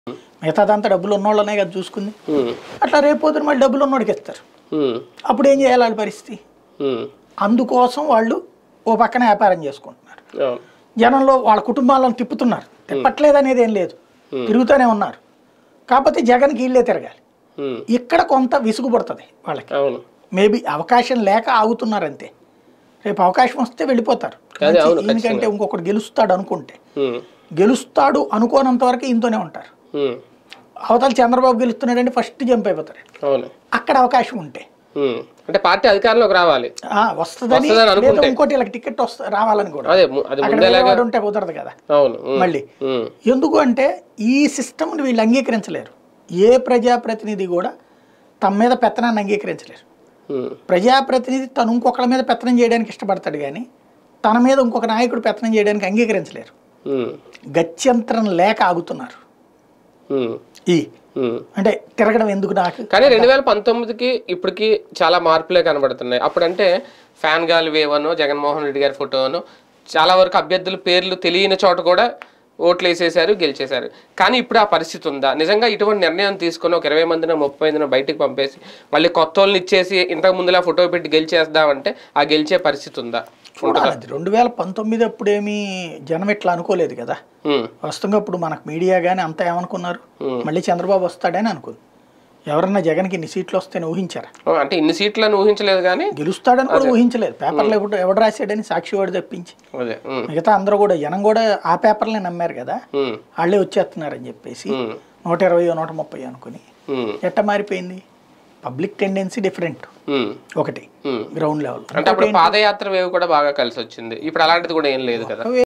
మిగతాదంతా డబ్బులు ఉన్నోళ్ళనే కదా చూసుకుంది ఉమ్, అట్లా రేపు పొద్దున మళ్ళీ డబ్బులు ఉన్నోడికి ఇస్తారు ఉమ్, అప్పుడు ఏం చేయాలి వాళ్ళ పరిస్థితి ఉమ్, అందుకోసం వాళ్ళు ఓ పక్కన వ్యాపారం చేసుకుంటున్నారు అవును జనంలో వాళ్ళ కుటుంబాలను తిప్పుతున్నారు తిప్పట్లేదు అనేది ఏం లేదు తిరుగుతూనే ఉన్నారు కాకపోతే జగన్కి వీళ్ళే తిరగాలి ఉమ్, ఇక్కడ కొంత విసుగు పడుతుంది వాళ్ళకి అవును మేబీ అవకాశం లేక ఆగుతున్నారు అంతే రేపు అవకాశం వస్తే వెళ్ళిపోతారు అదే, అవును, మంచి- ఎందుకంటే ఇంకొకటి గెలుస్తాడు అనుకుంటే ఉమ్, గెలుస్తాడు అనుకోనంత వరకు ఇంతోనే ఉంటారు ఉమ్, అవతల చంద్రబాబు గెలుస్తున్నాడంటే ఫస్ట్ జంప్ అయిపోతారు అవును అక్కడ అవకాశం ఉంటే ఉమ్, అంటే పార్టీ అధికారంలోకి రావాలి ఆ, వస్తుందని వస్తుందని లేదా అనుకుంటే. ఇంకోటి వీళ్ళకి టికెట్ వస్త రావాలని కూడా అదే ము- అది అక్కడ ముందేలాగా వేరే వాడు ఉంటే కుదరదు కదా అవును ఉమ్, మళ్ళీ ఉమ్, ఎందుకు అంటే ఈ సిస్టమ్ని వీళ్ళు అంగీకరించలేరు ఏ ప్రజాప్రతినిధి కూడా తమ మీద పెత్తనాన్ని అంగీకరించలేరు ఉమ్, ప్రజాప్రతినిధి తను ఇంకొకరి మీద పెత్తనం చేయడానికి ఇష్టపడతాడు కానీ తన మీద ఇంకొక నాయకుడు పెత్తనం చేయడానికి అంగీకరించలేరు ఉమ్, గత్యంతరం లేక ఆగుతున్నారు ఉమ్, ఈ ఉమ్. అంటే తిరగడం ఎందుకు నాకు కానీ రెండు వేల పంతొమ్మిదికి ఇప్పటికి చాలా మార్పులే కనబడుతున్నాయి అప్పుడంటే ఫ్యాన్ గాలి వేవను జగన్మోహన్ రెడ్డి గారి ఫోటోను చాలా వరకు అభ్యర్థుల పేర్లు తెలియని చోట కూడా ఓట్లు వేసేశారు గెలిచేశారు కానీ ఇప్పుడు ఆ పరిస్థితి ఉందా నిజంగా ఇటువంటి నిర్ణయం తీసుకొని ఒక ఇరవై మందిన ముప్పై మందిన బయటికి పంపేసి మళ్ళీ కొత్త వాళ్ళని ఇచ్చేసి ఇంతకు ముందులా ఫోటో పెట్టి గెలిచేద్దామంటే ఆ గెలిచే పరిస్థితి ఉందా చూడాలి అది రెండు వేల పంతొమ్మిది అప్పుడేమీ జనం ఇట్లా అనుకోలేదు కదా ఉమ్, వస్తుంగా ఇప్పుడు మనకు మీడియా కానీ అంతా ఏమనుకున్నారు మళ్ళీ చంద్రబాబు వస్తాడని అనుకుంది ఎవరన్నా జగన్కి ఇన్ని సీట్లు వస్తాయని ఊహించారా ఓ, అంటే ఇన్ని సీట్లను ఊహించలేదు కానీ గెలుస్తాడని కూడా ఊహించలేదు పేపర్లో ఎవడు ఎవడు రాశాడని సాక్షి వాడు తప్పించి అదే ఉమ్, మిగతా అందరూ కూడా జనం కూడా ఆ పేపర్లే నమ్మారు కదా ఉమ్, వాళ్ళే వచ్చేస్తున్నారని చెప్పేసి ఉమ్, నూట ఇరవై నూట ముప్పై అనుకుని ఉమ్, ఎట్ట మారిపోయింది పబ్లిక్ టెండెన్సీ డిఫరెంట్ ఉమ్, ఒకటి ఉమ్. గ్రౌండ్ లెవెల్ అంటే అప్పుడు పాదయాత్ర వేవ్ కూడా బాగా కలిసి వచ్చింది ఇప్పుడు అలాంటిది కూడా ఏం లేదు కదా